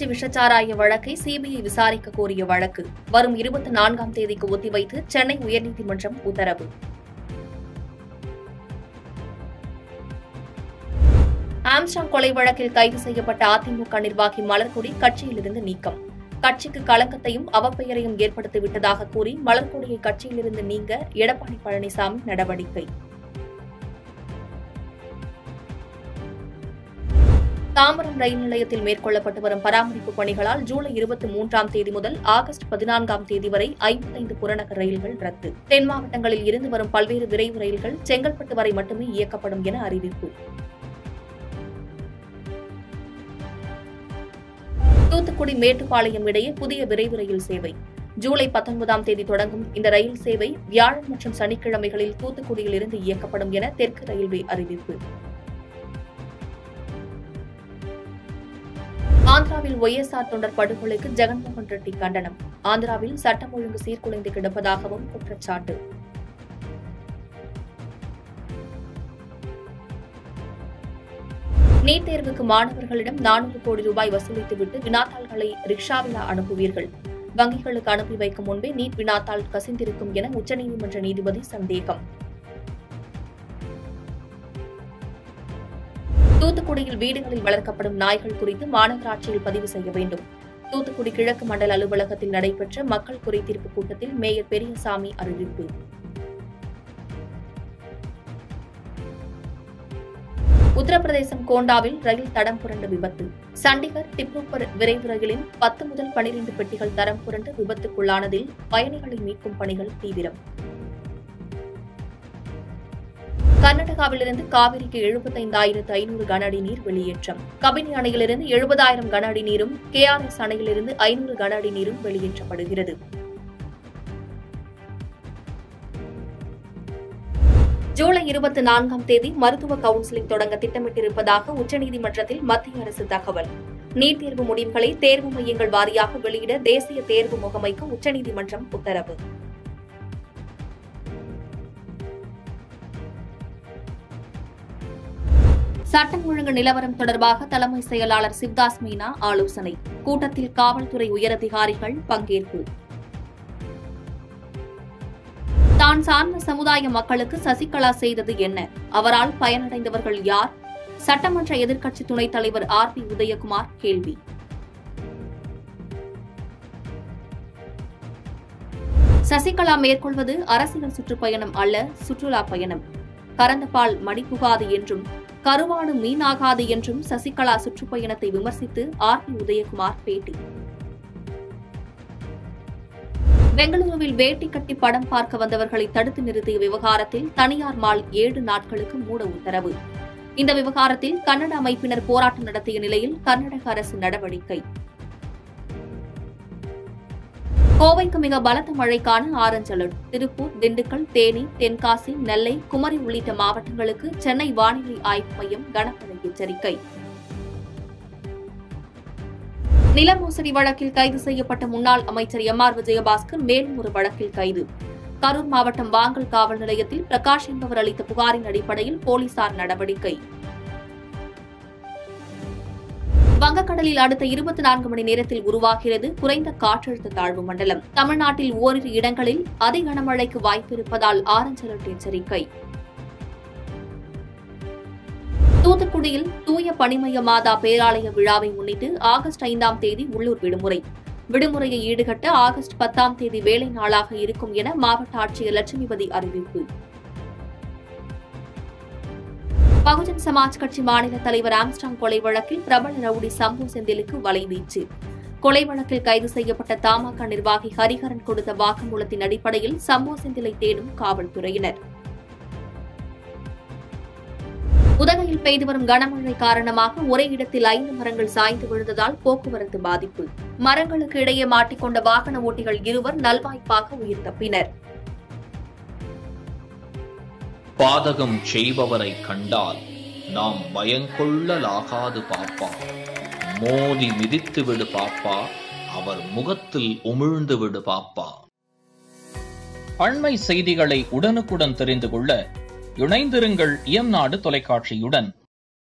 கள்ளக்குறிச்சி விஷச்சாராய வழக்கை சிபிஐ விசாரிக்க கோரிய வழக்கு வரும் இருபத்தி நான்காம் தேதிக்கு ஒத்திவைத்து சென்னை உயர்நீதிமன்றம் உத்தரவு ஆம்ஸ்டாங் கொலை வழக்கில் கைது செய்யப்பட்ட அதிமுக நிர்வாகி மலர்கொடி கட்சியிலிருந்து நீக்கம் கட்சிக்கு களங்கத்தையும் அவப்பெயரையும் ஏற்படுத்திவிட்டதாக கூறி மலர்கொடியை கட்சியிலிருந்து நீங்க எடப்பாடி பழனிசாமி நடவடிக்கை தாம்பரம் ரயில் நிலையத்தில் மேற்கொள்ளப்பட்டு வரும் பராமரிப்பு பணிகளால் ஜூலை இருபத்தி மூன்றாம் தேதி முதல் ஆகஸ்ட் பதினான்காம் தேதி வரை ஐம்பத்தைந்து புறநகர் ரயில்கள் ரத்து தென் மாவட்டங்களில் இருந்து வரும் பல்வேறு விரைவு ரயில்கள் செங்கல்பட்டு வரை மட்டுமே இயக்கப்படும் என அறிவிப்பு தூத்துக்குடி மேட்டுப்பாளையம் இடையே புதிய விரைவு ரயில் சேவை ஜூலை பத்தொன்பதாம் தேதி தொடங்கும் இந்த ரயில் சேவை வியாழன் மற்றும் சனிக்கிழமைகளில் தூத்துக்குடியில் இருந்து இயக்கப்படும் என தெற்கு ரயில்வே அறிவிப்பு ஆந்திராவில் ஒய்எஸ்ஆர் தொண்டர் படுகொலைக்கு ஜெகன்மோகன் ரெட்டி கண்டனம் ஆந்திராவில் சட்டம் ஒழுங்கு சீர்குலைந்து கிடப்பதாகவும் குற்றச்சாட்டு நீட் தேர்வுக்கு மாணவர்களிடம் நானூறு கோடி ரூபாய் வசூலித்துவிட்டு வினாத்தாள்களை ரிக்ஷாவில் அனுப்புவீர்கள் வங்கிகளுக்கு அனுப்பி வைக்கும் முன்பே நீட் வினாத்தாள் கசிந்திருக்கும் என உச்சநீதிமன்ற நீதிபதி சந்தேகம் தூத்துக்குடியில் வீடுகளில் வளர்க்கப்படும் நாய்கள் குறித்து மாநகராட்சியில் பதிவு செய்ய வேண்டும் தூத்துக்குடி கிழக்கு மண்டல அலுவலகத்தில் நடைபெற்ற மக்கள் குறைதீர்ப்பு கூட்டத்தில் மேயர் பெரியசாமி அறிவிப்பு உத்தரப்பிரதேசம் கோண்டாவில் ரயில் தடம் புரண்ட விபத்து சண்டிகர் டிப்ரூப்பர் விரைவு ரயிலின் பத்து முதல் பனிரெண்டு பெட்டிகள் தரம் புரண்டு விபத்துக்குள்ளானதில் பயணிகளை மீட்கும் பணிகள் தீவிரம் கர்நாடகாவிலிருந்து காவிரிக்கு எழுபத்தைந்தாயிரத்து ஐநூறு கன அடி நீர் வெளியேற்றம் கபினி அணையிலிருந்து எழுபதாயிரம் கன அடி நீரும் கேஆர்எஸ் அணையிலிருந்து ஐநூறு கன அடி நீரும் வெளியேற்றப்படுகிறது ஜூலை இருபத்தி நான்காம் தேதி மருத்துவ கவுன்சிலிங் தொடங்க திட்டமிட்டிருப்பதாக உச்சநீதிமன்றத்தில் மத்திய அரசு தகவல் நீட் தேர்வு முடிவுகளை தேர்வு மையங்கள் வாரியாக வெளியிட தேசிய தேர்வு முகமைக்கு உச்சநீதிமன்றம் உத்தரவு சட்டம் ஒழுங்கு நிலவரம் தொடர்பாக தலைமை செயலாளர் சிவ்தாஸ் மீனா ஆலோசனை கூட்டத்தில் காவல்துறை உயரதிகாரிகள் பங்கேற்பு தான் சார்ந்த சமுதாய மக்களுக்கு சசிகலா செய்தது என்ன அவரால் பயனடைந்தவர்கள் யார் சட்டமன்ற எதிர்க்கட்சி துணைத் தலைவர் ஆர் பி உதயகுமார் கேள்வி சசிகலா மேற்கொள்வது அரசியல் சுற்றுப்பயணம் அல்ல சுற்றுலா பயணம் கறந்தபால் மடிப்புகாது என்றும் கருவாடு மீனாகாது என்றும் சசிகலா சுற்றுப்பயணத்தை விமர்சித்து ஆர் பி உதயகுமார் பேட்டி பெங்களூருவில் வேட்டி கட்டி படம் பார்க்க வந்தவர்களை தடுத்து நிறுத்திய விவகாரத்தில் தனியார் மால் ஏழு நாட்களுக்கு மூட உத்தரவு இந்த விவகாரத்தில் கன்னட அமைப்பினர் போராட்டம் நடத்திய நிலையில் கர்நாடக அரசு நடவடிக்கை கோவைக்கு மிக பலத்த மழைக்கான ஆரஞ்ச் அலர்ட் திருப்பூர் திண்டுக்கல் தேனி தென்காசி நெல்லை குமரி உள்ளிட்ட மாவட்டங்களுக்கு சென்னை வானிலை ஆய்வு மையம் கனமழை எச்சரிக்கை நில மோசடி வழக்கில் கைது செய்யப்பட்ட முன்னாள் அமைச்சர் எம் ஆர் விஜயபாஸ்கர் மேலும் ஒரு வழக்கில் கைது கரூர் மாவட்டம் வாங்கல் காவல் நிலையத்தில் பிரகாஷ் என்பவர் அளித்த புகாரின் அடிப்படையில் போலீசார் நடவடிக்கை வங்கக்கடலில் அடுத்த இருபத்தி நான்கு மணி நேரத்தில் உருவாகிறது குறைந்த காற்றழுத்த தாழ்வு மண்டலம் தமிழ்நாட்டில் ஓரிரு இடங்களில் அதி கனமழைக்கு வாய்ப்பிருப்பதால் ஆரஞ்ச் அலர்ட் எச்சரிக்கை தூத்துக்குடியில் தூய பணிமய மாதா பேராலய விழாவை முன்னிட்டு ஆகஸ்ட் ஐந்தாம் தேதி உள்ளூர் விடுமுறை விடுமுறையை ஈடுகட்ட ஆகஸ்ட் பத்தாம் தேதி வேலை நாளாக இருக்கும் என மாவட்ட ஆட்சியர் லட்சுமிபதி அறிவிப்பு பகுஜன் சமாஜ் கட்சி மாநில தலைவர் ஆம்ஸ்டாங் கொலை வழக்கில் பிரபல ரவுடி சம்பு செந்திலுக்கு வலைவீச்சு கொலை வழக்கில் கைது செய்யப்பட்ட தமாக நிர்வாகி ஹரிஹரன் கொடுத்த வாக்குமூலத்தின் அடிப்படையில் சம்பு செந்திலை தேடும் காவல்துறையினர் உதகையில் பெய்து வரும் கனமழை காரணமாக ஒரே இடத்தில் ஐந்து மரங்கள் சாய்ந்து விழுந்ததால் போக்குவரத்து பாதிப்பு மரங்களுக்கு இடையே மாட்டிக்கொண்ட வாகன ஓட்டிகள் இருவர் நல்வாய்ப்பாக உயிர் தப்பினர் பாதகம் செய்பவரை கண்டால் நாம் பயங்கொள்ளலாகாது பாப்பா மோதி மிதித்து விடு பாப்பா அவர் முகத்தில் உமிழ்ந்து விடு பாப்பா அண்மை செய்திகளை உடனுக்குடன் தெரிந்து கொள்ள இணைந்திருங்கள் இயம்நாடு தொலைக்காட்சியுடன்